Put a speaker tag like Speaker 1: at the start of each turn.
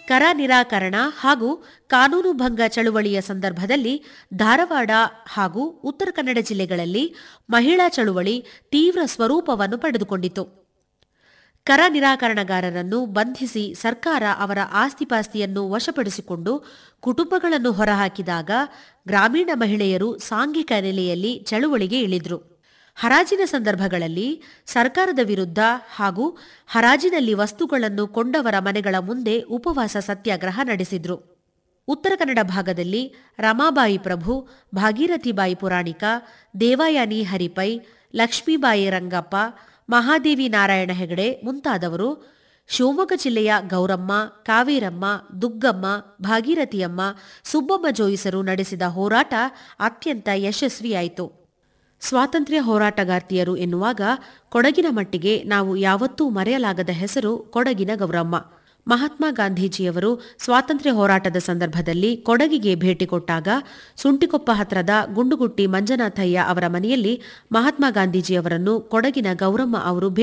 Speaker 1: ಕರ ನಿರಾಕರಣ ಹಾಗೂ ಕಾನೂನು ಭಂಗ ಚಳುವಳಿಯ ಸಂದರ್ಭದಲ್ಲಿ ಧಾರವಾಡ ಹಾಗೂ ಉತ್ತರ ಕನ್ನಡ ಜಿಲ್ಲೆಗಳಲ್ಲಿ ಮಹಿಳಾ ಚಳುವಳಿ ತೀವ್ರ ಸ್ವರೂಪವನ್ನು ಪಡೆದುಕೊಂಡಿತು ಕರ ನಿರಾಕರಣಗಾರರನ್ನು ಬಂಧಿಸಿ ಸರ್ಕಾರ ಅವರ ಆಸ್ತಿಪಾಸ್ತಿಯನ್ನು ವಶಪಡಿಸಿಕೊಂಡು ಕುಟುಂಬಗಳನ್ನು ಹೊರಹಾಕಿದಾಗ ಗ್ರಾಮೀಣ ಮಹಿಳೆಯರು ಸಾಂಘಿಕ ನೆಲೆಯಲ್ಲಿ ಚಳುವಳಿಗೆ ಇಳಿದ್ರು ಹರಾಜಿನ ಸಂದರ್ಭಗಳಲ್ಲಿ ಸರ್ಕಾರದ ವಿರುದ್ಧ ಹಾಗೂ ಹರಾಜಿನಲ್ಲಿ ವಸ್ತುಗಳನ್ನು ಕೊಂಡವರ ಮನೆಗಳ ಮುಂದೆ ಉಪವಾಸ ಸತ್ಯಾಗ್ರಹ ನಡೆಸಿದ್ರು ಉತ್ತರ ಕನ್ನಡ ಭಾಗದಲ್ಲಿ ರಮಾಬಾಯಿ ಪ್ರಭು ಭಾಗೀರಥಿಬಾಯಿ ಪುರಾಣಿಕ ದೇವಾಯಾನಿ ಹರಿಪೈ ಲಕ್ಷ್ಮೀಬಾಯಿ ರಂಗಪ್ಪ ಮಹಾದೇವಿ ನಾರಾಯಣ ಹೆಗಡೆ ಮುಂತಾದವರು ಶಿವಮೊಗ್ಗ ಜಿಲ್ಲೆಯ ಗೌರಮ್ಮ ಕಾವೇರಮ್ಮ ದುಗ್ಗಮ್ಮ ಭಾಗೀರಥಿಯಮ್ಮ ಸುಬ್ಬಮ್ಮ ಜೋಯಿಸರು ನಡೆಸಿದ ಹೋರಾಟ ಅತ್ಯಂತ ಯಶಸ್ವಿಯಾಯಿತು ಸ್ವಾತಂತ್ರ್ಯ ಹೋರಾಟಗಾರ್ತಿಯರು ಎನ್ನುವಾಗ ಕೊಡಗಿನ ಮಟ್ಟಿಗೆ ನಾವು ಯಾವತ್ತೂ ಮರೆಯಲಾಗದ ಹೆಸರು ಕೊಡಗಿನ ಗೌರಮ್ಮ ಮಹಾತ್ಮ ಗಾಂಧೀಜಿಯವರು ಸ್ವಾತಂತ್ರ್ಯ ಹೋರಾಟದ ಸಂದರ್ಭದಲ್ಲಿ ಕೊಡಗಿಗೆ ಭೇಟಿ ಕೊಟ್ಟಾಗ ಸುಂಟಿಕೊಪ್ಪ ಹತ್ರದ ಗುಂಡುಗುಟ್ಟಿ ಮಂಜನಾಥಯ್ಯ ಅವರ ಮನೆಯಲ್ಲಿ ಮಹಾತ್ಮ ಗಾಂಧೀಜಿಯವರನ್ನು ಕೊಡಗಿನ ಗೌರಮ್ಮ ಅವರು